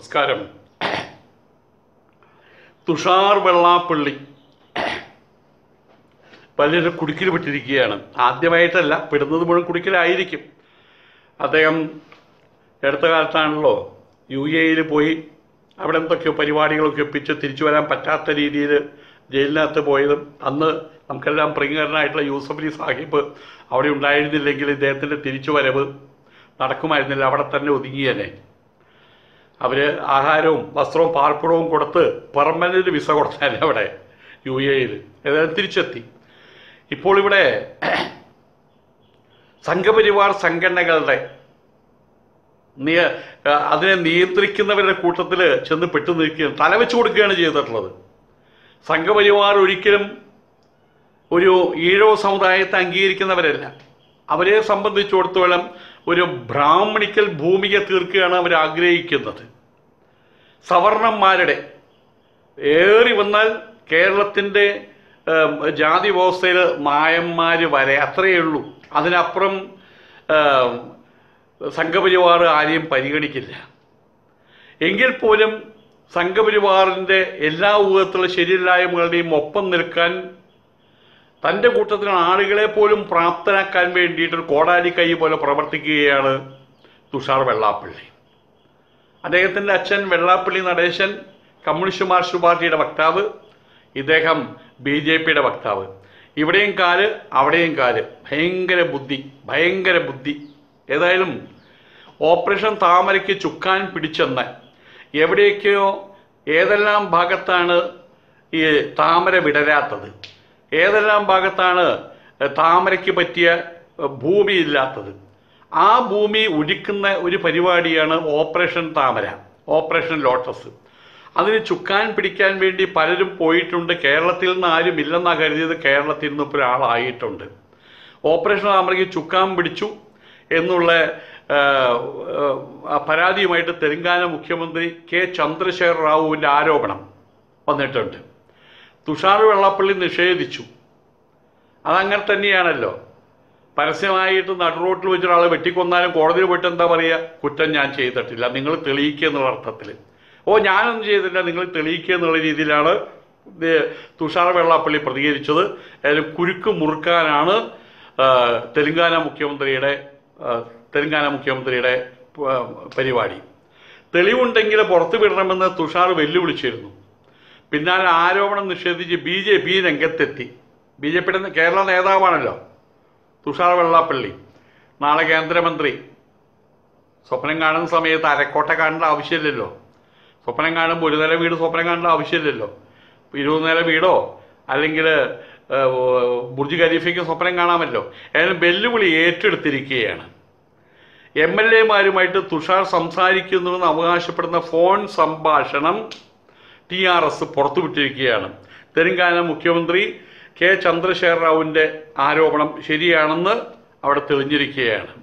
നമസ്കാരം തുഷാർ വെള്ളാപ്പള്ളി പലരും കുടുക്കിൽ പെട്ടിരിക്കുകയാണ് ആദ്യമായിട്ടല്ല പെടുന്നത് മുഴുവൻ കുടുക്കിലായിരിക്കും അദ്ദേഹം അടുത്ത കാലത്താണല്ലോ യു എയിൽ പോയി അവിടെ എന്തൊക്കെയോ പരിപാടികളൊക്കെ ഒപ്പിച്ച് തിരിച്ചു വരാൻ പറ്റാത്ത രീതിയിൽ ജയിലിനകത്ത് പോയതും അന്ന് നമുക്കെല്ലാം പ്രിയങ്കരനായിട്ടുള്ള യൂസഫ് അലി സാഹിബ് അവിടെ ഉണ്ടായിരുന്നില്ലെങ്കിൽ ഇദ്ദേഹത്തിൻ്റെ തിരിച്ചുവരവ് നടക്കുമായിരുന്നില്ല അവിടെ തന്നെ ഒതുങ്ങിയനെ അവർ ആഹാരവും വസ്ത്രവും പാർപ്പിടവും കൊടുത്ത് പെർമനന്റ് വിസ കൊടുത്താലേ അവിടെ യു എയിൽ ഏതായാലും തിരിച്ചെത്തി ഇപ്പോൾ ഇവിടെ സംഘപരിവാർ സംഘടനകളുടെ നിയ അതിനെ നിയന്ത്രിക്കുന്നവരുടെ കൂട്ടത്തിൽ ചെന്ന് പെട്ടു നിൽക്കുകയാണ് തലവെച്ച് കൊടുക്കുകയാണ് ചെയ്തിട്ടുള്ളത് സംഘപരിവാർ ഒരിക്കലും ഒരു ഈഴവ സമുദായത്തെ അംഗീകരിക്കുന്നവരല്ല അവരെ സംബന്ധിച്ചിടത്തോളം ഒരു ബ്രാഹ്മണിക്കൽ ഭൂമിക തീർക്കുകയാണ് അവർ ആഗ്രഹിക്കുന്നത് സവർണന്മാരുടെ ഏറി വന്നാൽ കേരളത്തിൻ്റെ ഏം, ജാതി വ്യവസ്ഥയിൽ നായന്മാർ വരെ അത്രയേ ഉള്ളൂ അതിനപ്പുറം ഏം, സംഘപരിവാർ ആരെയും പരിഗണിക്കില്ല എങ്കിൽ പോലും സംഘപരിവാറിൻ്റെ എല്ലാ ഊഹത്തിലുള്ള ശരിയില്ലായ്മകളുടെയും ഒപ്പം നിൽക്കാൻ തൻ്റെ കൂട്ടത്തിലുള്ള ആളുകളെ പോലും പ്രാപ്തനാക്കാൻ വേണ്ടിയിട്ട് ഒരു കോടാലി കൈ പോലെ പ്രവർത്തിക്കുകയാണ് തുഷാർ വെള്ളാപ്പള്ളി അദ്ദേഹത്തിൻ്റെ അച്ഛൻ വെള്ളാപ്പള്ളി നടേശൻ കമ്മ്യൂണിസ്റ്റ് മാർക്സിസ്റ്റ് പാർട്ടിയുടെ വക്താവ് ഇദ്ദേഹം ബി ജെ പിയുടെ വക്താവ് ഇവിടെയും കാല് അവിടെയും കാല് ഭയങ്കര ബുദ്ധി ഭയങ്കര ബുദ്ധി ഏതായാലും ഓപ്പറേഷൻ താമരയ്ക്ക് ചുക്കാൻ പിടിച്ചെന്ന് എവിടെയൊക്കെയോ ഏതെല്ലാം ഭാഗത്താണ് ഈ താമര വിടരാത്തത് ഏതെല്ലാം ഭാഗത്താണ് താമരയ്ക്ക് പറ്റിയ ഭൂമി ഇല്ലാത്തത് ആ ഭൂമി ഒഴിക്കുന്ന ഒരു പരിപാടിയാണ് ഓപ്പറേഷൻ താമര ഓപ്പറേഷൻ ലോട്ടസ് അതിന് ചുക്കാൻ പിടിക്കാൻ വേണ്ടി പലരും പോയിട്ടുണ്ട് കേരളത്തിൽ നിന്ന് ആരും ഇല്ലെന്നാണ് കരുതിയത് കേരളത്തിൽ നിന്ന് ഇപ്പോൾ ഒരാളായിട്ടുണ്ട് ഓപ്പറേഷൻ താമരയ്ക്ക് ചുക്കാൻ പിടിച്ചു എന്നുള്ള ആ, ആ, പരാതിയുമായിട്ട് തെലങ്കാന മുഖ്യമന്ത്രി കെ ചന്ദ്രശേഖർ റാവുവിൻ്റെ ആരോപണം വന്നിട്ടുണ്ട് തുഷാർ വെള്ളാപ്പള്ളി നിഷേധിച്ചു അതങ്ങനെ തന്നെയാണല്ലോ പരസ്യമായിട്ട് നടുറോട്ടിൽ വെച്ചൊരാളെ വെട്ടിക്കൊന്നാലും കോടതിയിൽ പോയിട്ട് എന്താ പറയുക കുറ്റം ഞാൻ ചെയ്തിട്ടില്ല നിങ്ങൾ തെളിയിക്കുക എന്നുള്ള അർത്ഥത്തിൽ ഓ ഞാനൊന്നും ചെയ്തില്ല നിങ്ങൾ തെളിയിക്കുക എന്നുള്ള രീതിയിലാണ് ഇത് തുഷാർ വെള്ളാപ്പള്ളി പ്രതികരിച്ചത് അതിൽ കുരുക്ക് മുറുക്കാനാണ് ആ, തെലങ്കാന മുഖ്യമന്ത്രിയുടെ ആ, തെലങ്കാന മുഖ്യമന്ത്രിയുടെ ആ, പരിപാടി തെളിവുണ്ടെങ്കിൽ പുറത്തു വിടണമെന്ന് തുഷാർ വെല്ലുവിളിച്ചിരുന്നു പിന്നാലെ ആരോപണം നിഷേധിച്ച് ബി ജെ പി രംഗത്തെത്തി ബി ജെ പിയുടെ കേരള നേതാവാണല്ലോ തുഷാർ വെള്ളാപ്പള്ളി നാളെ കേന്ദ്രമന്ത്രി സ്വപ്നം കാണുന്ന സമയത്ത് അരക്കോട്ട കാണേണ്ട ആവശ്യമില്ലല്ലോ സ്വപ്നം കാണുമ്പോൾ ഒരു നില വീട് സ്വപ്നം കാണേണ്ട ആവശ്യമില്ലല്ലോ ഇരുപത് നില വീടോ അല്ലെങ്കിൽ ബുർജ് ഖലീഫയ്ക്ക് സ്വപ്നം കാണാമല്ലോ ഏതായാലും വെല്ലുവിളി ഏറ്റെടുത്തിരിക്കുകയാണ് എം എൽ എമാരുമായിട്ട് തുഷാർ സംസാരിക്കുന്നുവെന്ന് അവകാശപ്പെടുന്ന ഫോൺ സംഭാഷണം ടി ആർ എസ് പുറത്തുവിട്ടിരിക്കുകയാണ് തെലങ്കാന മുഖ്യമന്ത്രി കെ ചന്ദ്രശേഖർ റാവുവിൻ്റെ ആരോപണം ശരിയാണെന്ന് അവിടെ തെളിഞ്ഞിരിക്കുകയാണ്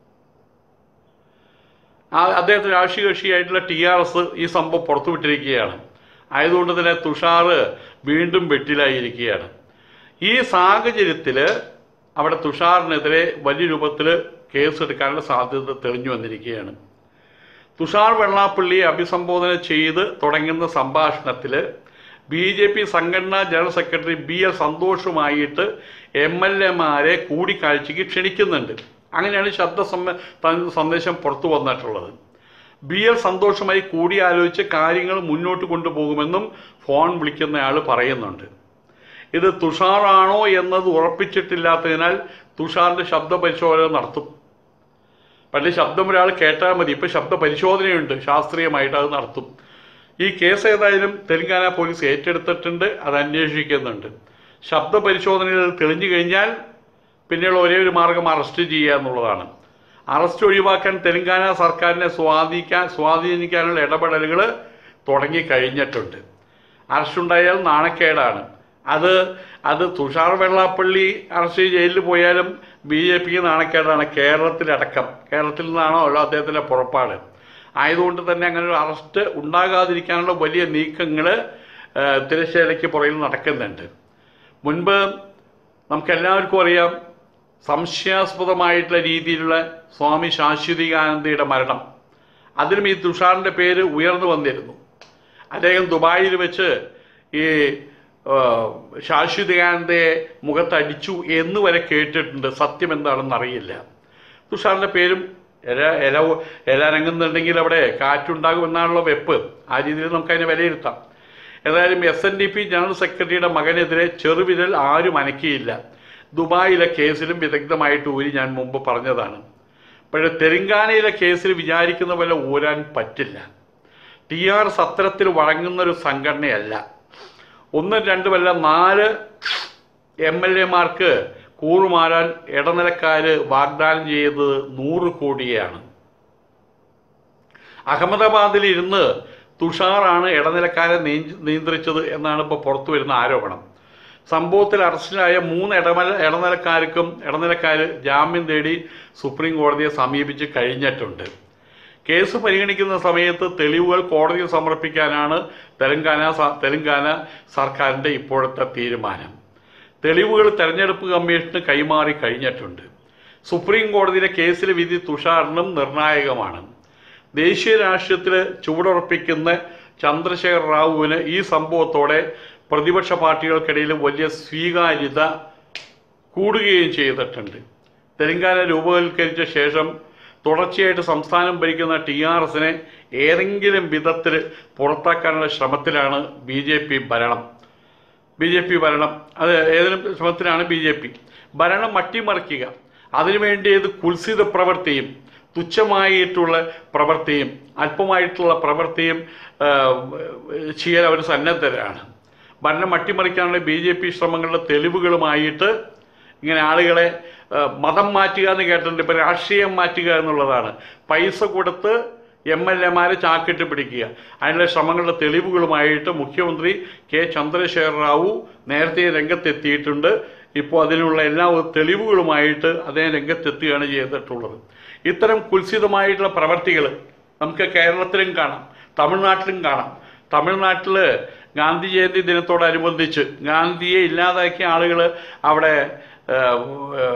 ആ അദ്ദേഹത്തിന് രാഷ്ട്രീയ കക്ഷിയായിട്ടുള്ള ടി ആർ എസ് ഈ സംഭവം പുറത്തുവിട്ടിരിക്കുകയാണ് ആയതുകൊണ്ട് തന്നെ തുഷാർ വീണ്ടും വെട്ടിലായിരിക്കുകയാണ് ഈ സാഹചര്യത്തിൽ അവിടെ തുഷാറിനെതിരെ വലിയ രൂപത്തിൽ കേസെടുക്കാനുള്ള സാധ്യത തെളിഞ്ഞു വന്നിരിക്കുകയാണ് തുഷാർ വെള്ളാപ്പള്ളിയെ അഭിസംബോധന ചെയ്ത് തുടങ്ങുന്ന സംഭാഷണത്തിൽ ബി ജെ പി സംഘടനാ ജനറൽ സെക്രട്ടറി ബി എൽ സന്തോഷുമായിട്ട് എം എൽ എമാരെ കൂടിക്കാഴ്ചയ്ക്ക് ക്ഷണിക്കുന്നുണ്ട് അങ്ങനെയാണ് ശബ്ദ സമ്മ ത- സന്ദേശം പുറത്തു വന്നിട്ടുള്ളത് ബി എൽ സന്തോഷമായി കൂടിയാലോചിച്ച് കാര്യങ്ങൾ മുന്നോട്ട് കൊണ്ടുപോകുമെന്നും ഫോൺ വിളിക്കുന്നയാൾ പറയുന്നുണ്ട് ഇത് തുഷാറാണോ എന്നത് ഉറപ്പിച്ചിട്ടില്ലാത്തതിനാൽ തുഷാറിന്റെ ശബ്ദ പരിശോധന നടത്തും പണ്ട് ശബ്ദം ഒരാൾ കേട്ടാൽ മതി ഇപ്പൊ ശബ്ദ പരിശോധനയുണ്ട് ശാസ്ത്രീയമായിട്ട് അത് നടത്തും ഈ കേസ് ഏതായാലും തെലങ്കാന പോലീസ് ഏറ്റെടുത്തിട്ടുണ്ട് അത് അന്വേഷിക്കുന്നുണ്ട് ശബ്ദ പരിശോധനയിൽ അത് തെളിഞ്ഞു കഴിഞ്ഞാൽ പിന്നെയുള്ള ഒരേ ഒരു മാർഗം അറസ്റ്റ് ചെയ്യുക എന്നുള്ളതാണ് അറസ്റ്റ് ഒഴിവാക്കാൻ തെലങ്കാന സർക്കാരിനെ സ്വാധീനിക്കാൻ സ്വാധീനിക്കാനുള്ള ഇടപെടലുകൾ തുടങ്ങിക്കഴിഞ്ഞിട്ടുണ്ട് അറസ്റ്റ് ഉണ്ടായാൽ നാണക്കേടാണ് അത് അത് തുഷാർ വെള്ളാപ്പള്ളി അറസ്റ്റ് ചെയ്ത് ജയിലിൽ പോയാലും ബി ജെ പിക്ക് നാണക്കേടാണ് കേരളത്തിലടക്കം കേരളത്തിൽ നിന്നാണോ അല്ലോ അദ്ദേഹത്തിൻ്റെ പുറപ്പാട് ആയതുകൊണ്ട് തന്നെ അങ്ങനെ ഒരു അറസ്റ്റ് ഉണ്ടാകാതിരിക്കാനുള്ള വലിയ നീക്കങ്ങൾ തിരശ്ശേലയ്ക്ക് പുറകിൽ നടക്കുന്നുണ്ട് മുൻപ് നമുക്കെല്ലാവർക്കും അറിയാം സംശയാസ്പദമായിട്ടുള്ള രീതിയിലുള്ള സ്വാമി ശാശ്വതികാനന്ദയുടെ മരണം അതിലും ഈ തുഷാറിൻ്റെ പേര് ഉയർന്നു വന്നിരുന്നു അദ്ദേഹം ദുബായിൽ വെച്ച് ഈ ആ, ശാശ്വതകാനന്ദയെ മുഖത്തടിച്ചു എന്ന് വരെ കേട്ടിട്ടുണ്ട് സത്യം എന്താണെന്ന് അറിയില്ല തുഷാറിൻ്റെ പേരും ഇല ഇല ഇല അനങ്ങുന്നുണ്ടെങ്കിൽ അവിടെ കാറ്റുണ്ടാകുമെന്നാണല്ലോ വെപ്പ് ആ രീതിയിൽ നമുക്ക് അതിനെ വിലയിരുത്താം ഏതായാലും S N D P general സെക്രട്ടറിയുടെ മകനെതിരെ ചെറുവിരൽ ആരും അനക്കിയില്ല ദുബായിലെ കേസിലും വിദഗ്ധമായിട്ട് ഊരി ഞാൻ മുമ്പ് പറഞ്ഞതാണ് പക്ഷേ തെലങ്കാനയിലെ കേസിൽ വിചാരിക്കുന്ന പോലെ ഊരാൻ പറ്റില്ല ടി ആർ സത്രത്തിൽ വഴങ്ങുന്ന ഒരു സംഘടനയല്ല ഒന്നും രണ്ടുമല്ല നാല് എം എൽ എമാർക്ക് കൂറുമാറാൻ ഇടനിലക്കാര് വാഗ്ദാനം ചെയ്തത് നൂറ് കോടിയാണ് അഹമ്മദാബാദിൽ ഇരുന്ന് തുഷാറാണ് ഇടനിലക്കാരെ നീ- നിയന്ത്രിച്ചത് എന്നാണ് ഇപ്പോൾ പുറത്തു വരുന്ന ആരോപണം സംഭവത്തിൽ അറസ്റ്റിലായ മൂന്ന് ഇടമല ഇടനിലക്കാർക്കും ഇടനിലക്കാർ ജാമ്യം തേടി സുപ്രീം കോടതിയെ സമീപിച്ച് കഴിഞ്ഞിട്ടുണ്ട് കേസ് പരിഗണിക്കുന്ന സമയത്ത് തെളിവുകൾ കോടതിയിൽ സമർപ്പിക്കാനാണ് തെലങ്കാന സ- തെലങ്കാന സർക്കാരിൻ്റെ ഇപ്പോഴത്തെ തീരുമാനം തെളിവുകൾ തെരഞ്ഞെടുപ്പ് കമ്മീഷന് കൈമാറി കഴിഞ്ഞിട്ടുണ്ട് സുപ്രീം കോടതിയിലെ കേസിലെ വിധി തുഷാറിനും നിർണായകമാണ് ദേശീയ രാഷ്ട്രീയത്തിൽ ചുവടുറപ്പിക്കുന്ന ചന്ദ്രശേഖർ റാവുവിന് ഈ സംഭവത്തോടെ പ്രതിപക്ഷ പാർട്ടികൾക്കിടയിൽ വലിയ സ്വീകാര്യത കൂടുകയും ചെയ്തിട്ടുണ്ട് തെലങ്കാന രൂപവൽക്കരിച്ച ശേഷം തുടർച്ചയായിട്ട് സംസ്ഥാനം ഭരിക്കുന്ന ടി ആർ എസിനെ ഏതെങ്കിലും വിധത്തിൽ പുറത്താക്കാനുള്ള ശ്രമത്തിലാണ് ബി ജെ പി ഭരണം ബി ജെ പി ഭരണം അത് ഏതെങ്കിലും ശ്രമത്തിലാണ് ബി ജെ പി ഭരണം അട്ടിമറിക്കുക അതിനുവേണ്ടി ഏത് കുൽസിത പ്രവൃത്തിയും തുച്ഛമായിട്ടുള്ള പ്രവൃത്തിയും അല്പമായിട്ടുള്ള പ്രവൃത്തിയും ആ, ചെയ്യാൻ അവർ സന്നദ്ധരാണ് ഭരണം അട്ടിമറിക്കാനുള്ള ബി ജെ പി ശ്രമങ്ങളുടെ തെളിവുകളുമായിട്ട് ഇങ്ങനെ ആളുകളെ ആ, മതം മാറ്റുക എന്ന് കേട്ടിട്ടുണ്ട് ഇപ്പം രാഷ്ട്രീയം മാറ്റുക എന്നുള്ളതാണ് പൈസ കൊടുത്ത് എം എൽ എമാരെ ചാക്കിട്ട് പിടിക്കുക അതിനുള്ള ശ്രമങ്ങളുടെ തെളിവുകളുമായിട്ട് മുഖ്യമന്ത്രി കെ ചന്ദ്രശേഖർ റാവു നേരത്തെ രംഗത്തെത്തിയിട്ടുണ്ട് ഇപ്പോൾ അതിനുള്ള എല്ലാ തെളിവുകളുമായിട്ട് അദ്ദേഹം രംഗത്തെത്തുകയാണ് ചെയ്തിട്ടുള്ളത് ഇത്തരം കുൽസിതമായിട്ടുള്ള പ്രവർത്തികൾ നമുക്ക് കേരളത്തിലും കാണാം തമിഴ്നാട്ടിലും കാണാം തമിഴ്നാട്ടിൽ ഗാന്ധി ജയന്തി ദിനത്തോടനുബന്ധിച്ച് ഗാന്ധിയെ ഇല്ലാതാക്കിയ ആളുകൾ അവിടെ ആ, ആ,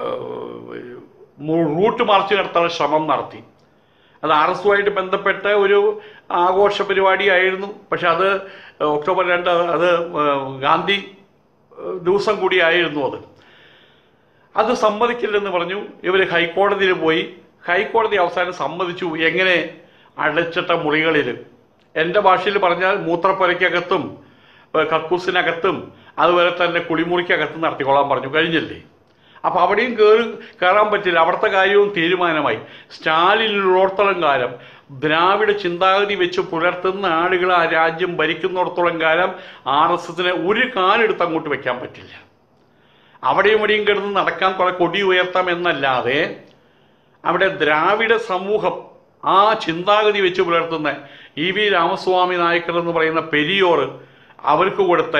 റൂട്ട് മാർച്ച് നടത്താനുള്ള ശ്രമം നടത്തി അത് ആർ എസുമായിട്ട് ബന്ധപ്പെട്ട ഒരു ആഘോഷ പരിപാടിയായിരുന്നു പക്ഷെ അത് ഒക്ടോബർ രണ്ട് അത് ഗാന്ധി ദിവസം കൂടിയായിരുന്നു അത് അത് സമ്മതിക്കില്ലെന്ന് പറഞ്ഞു ഇവർ ഹൈക്കോടതിയിൽ പോയി ഹൈക്കോടതി അവസാനം സമ്മതിച്ചു എങ്ങനെ അടച്ചിട്ട മുറികളിൽ എൻ്റെ ഭാഷയിൽ പറഞ്ഞാൽ മൂത്രപ്പുരയ്ക്കകത്തും ഏഹ് കക്കൂസിനകത്തും അതുപോലെ തന്നെ കുളിമുറിക്കകത്തും നടത്തിക്കൊള്ളാൻ പറഞ്ഞു കഴിഞ്ഞില്ലേ അപ്പോൾ അവിടെയും കയറി കയറാൻ പറ്റില്ല അവിടുത്തെ കാര്യവും തീരുമാനമായി സ്റ്റാലിനുള്ളിടത്തോളം കാലം ദ്രാവിഡ ചിന്താഗതി വെച്ച് പുലർത്തുന്ന ആളുകൾ ആ രാജ്യം ഭരിക്കുന്നിടത്തോളം കാലം ആർ എസ് എസിനെ ഒരു കാലെടുത്ത് അങ്ങോട്ട് വെക്കാൻ പറ്റില്ല അവിടെയും ഇവിടെയും കിടന്ന് നടക്കാൻ കുറെ കൊടി ഉയർത്താം എന്നല്ലാതെ അവിടെ ദ്രാവിഡ സമൂഹം ആ ചിന്താഗതി വെച്ച് പുലർത്തുന്ന ഇ വി രാമസ്വാമി നായ്ക്കർ എന്ന് പറയുന്ന പെരിയോർ അവർക്ക് കൊടുത്ത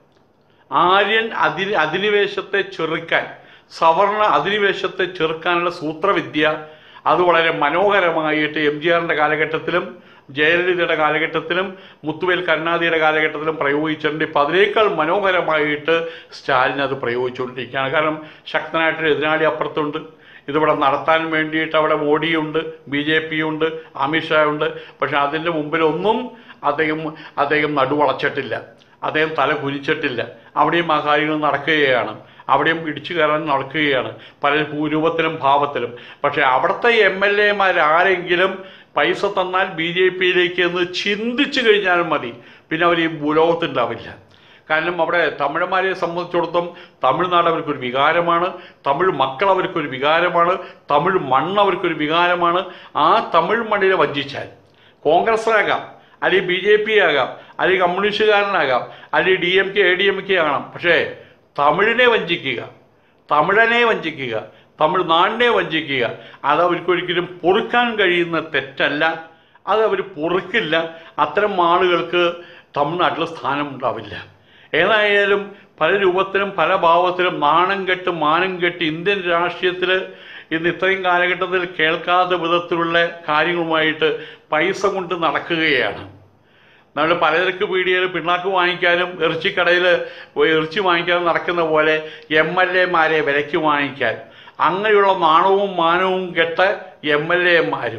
ആര്യൻ അധി അധിനിവേശത്തെ ചെറുക്കാൻ സവർണ അധിനിവേശത്തെ ചെറുക്കാനുള്ള സൂത്രവിദ്യ അത് വളരെ മനോഹരമായിട്ട് എം ജി ആറിൻ്റെ കാലഘട്ടത്തിലും ജയലളിതയുടെ കാലഘട്ടത്തിലും മുത്തുവേൽ കരുണാനിധിയുടെ കാലഘട്ടത്തിലും പ്രയോഗിച്ചിട്ടുണ്ട് ഇപ്പം അതിനേക്കാൾ മനോഹരമായിട്ട് സ്റ്റാലിൻ അത് പ്രയോഗിച്ചുകൊണ്ടിരിക്കുകയാണ് കാരണം ശക്തനായിട്ടൊരു എതിരാളി അപ്പുറത്തുണ്ട് ഇതിവിടെ നടത്താൻ വേണ്ടിയിട്ട് അവിടെ മോഡിയുണ്ട് ബി ജെ പി ഉണ്ട് അമിത്ഷാ ഉണ്ട് പക്ഷെ അതിൻ്റെ മുമ്പിലൊന്നും അദ്ദേഹം അദ്ദേഹം നടുവളച്ചിട്ടില്ല അദ്ദേഹം തല കുനിച്ചിട്ടില്ല അവിടെയും ആ കാര്യങ്ങൾ നടക്കുകയാണ് അവിടെയും ഇടിച്ചു കയറാൻ നടക്കുകയാണ് പല രൂപത്തിലും ഭാവത്തിലും പക്ഷെ അവിടുത്തെ എം എൽ എമാരാരെങ്കിലും പൈസ തന്നാൽ ബി ജെ പിയിലേക്ക് എന്ന് ചിന്തിച്ചു കഴിഞ്ഞാൽ മതി പിന്നെ അവർ ഈ ഭൂലോകത്തുണ്ടാവില്ല കാരണം അവിടെ തമിഴന്മാരെ സംബന്ധിച്ചിടത്തോളം തമിഴ്നാട് അവർക്കൊരു വികാരമാണ് തമിഴ് മക്കൾ അവർക്കൊരു വികാരമാണ് തമിഴ് മണ്ണ് അവർക്കൊരു വികാരമാണ് ആ തമിഴ് മണ്ണിനെ വഞ്ചിച്ചാൽ കോൺഗ്രസ്സാകാം അല്ലെങ്കിൽ ബി ജെ പി ആകാം അല്ലെങ്കിൽ കമ്മ്യൂണിസ്റ്റുകാരനാകാം അല്ലെങ്കിൽ D M K A D M K ആകണം പക്ഷേ തമിഴിനെ വഞ്ചിക്കുക തമിഴനെ വഞ്ചിക്കുക തമിഴ്നാടിനെ വഞ്ചിക്കുക അത് അവർക്കൊരിക്കലും പൊറുക്കാൻ കഴിയുന്ന തെറ്റല്ല അത് അവർ പൊറുക്കില്ല അത്തരം ആളുകൾക്ക് തമിഴ്നാട്ടിൽ സ്ഥാനം ഉണ്ടാവില്ല ഏതായാലും പല രൂപത്തിലും പല ഭാവത്തിലും നാണം കെട്ട് മാനം കെട്ട് ഇന്ത്യൻ രാഷ്ട്രീയത്തിൽ ഇന്ന് ഇത്രയും കാലഘട്ടത്തിൽ കേൾക്കാത്ത വിധത്തിലുള്ള കാര്യങ്ങളുമായിട്ട് പൈസ കൊണ്ട് നടക്കുകയാണ് നമ്മൾ പലചരക്ക് പീടികയിൽ പിണ്ണാക്ക് വാങ്ങിക്കാനും ഇറച്ചിക്കടയിൽ പോയി ഇറച്ചി വാങ്ങിക്കാനും നടക്കുന്ന പോലെ എം എൽ എമാരെ വിലയ്ക്ക് വാങ്ങിക്കാൻ അങ്ങനെയുള്ള നാണവും മാനവും കെട്ട എം എൽ എമാരും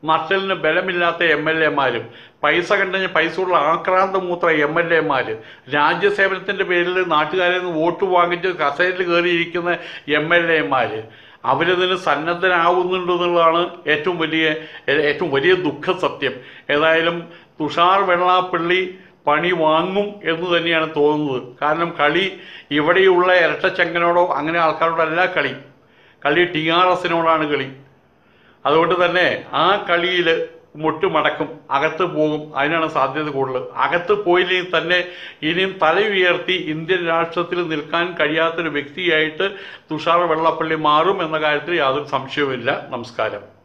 നട്ടലിന് ബലമില്ലാത്ത എം എൽ എമാരും പൈസ കണ്ടുകഴിഞ്ഞ പൈസ ഉള്ള ആക്രാന്തമൂത്ര എം എൽ എമാര് രാജ്യസേവനത്തിന്റെ പേരിൽ നാട്ടുകാരിൽ നിന്ന് വോട്ട് വാങ്ങിച്ച് കസേരയിൽ കയറിയിരിക്കുന്ന എം എൽ എമാര് അവരിതിന് സന്നദ്ധരാകുന്നുണ്ടെന്നുള്ളതാണ് ഏറ്റവും വലിയ ഏറ്റവും വലിയ ദുഃഖ സത്യം ഏതായാലും തുഷാർ വെള്ളാപ്പള്ളി പണി വാങ്ങും എന്ന് തന്നെയാണ് തോന്നുന്നത് കാരണം കളി ഇവിടെയുള്ള ഇരട്ടച്ചങ്കനോടോ അങ്ങനെ ആൾക്കാരോടല്ല കളി കളി ടി ആർ എസിനോടാണ് കളി അതുകൊണ്ട് തന്നെ ആ കളിയിൽ മുട്ടുമടക്കും അകത്ത് പോകും അതിനാണ് സാധ്യത കൂടുതൽ അകത്ത് പോയില്ലെങ്കിൽ തന്നെ ഇനിയും തല ഉയർത്തി ഇന്ത്യൻ രാഷ്ട്രത്തിൽ നിൽക്കാൻ കഴിയാത്തൊരു വ്യക്തിയായിട്ട് തുഷാർ വെള്ളപ്പള്ളി മാറും എന്ന കാര്യത്തിൽ യാതൊരു സംശയവുമില്ല നമസ്കാരം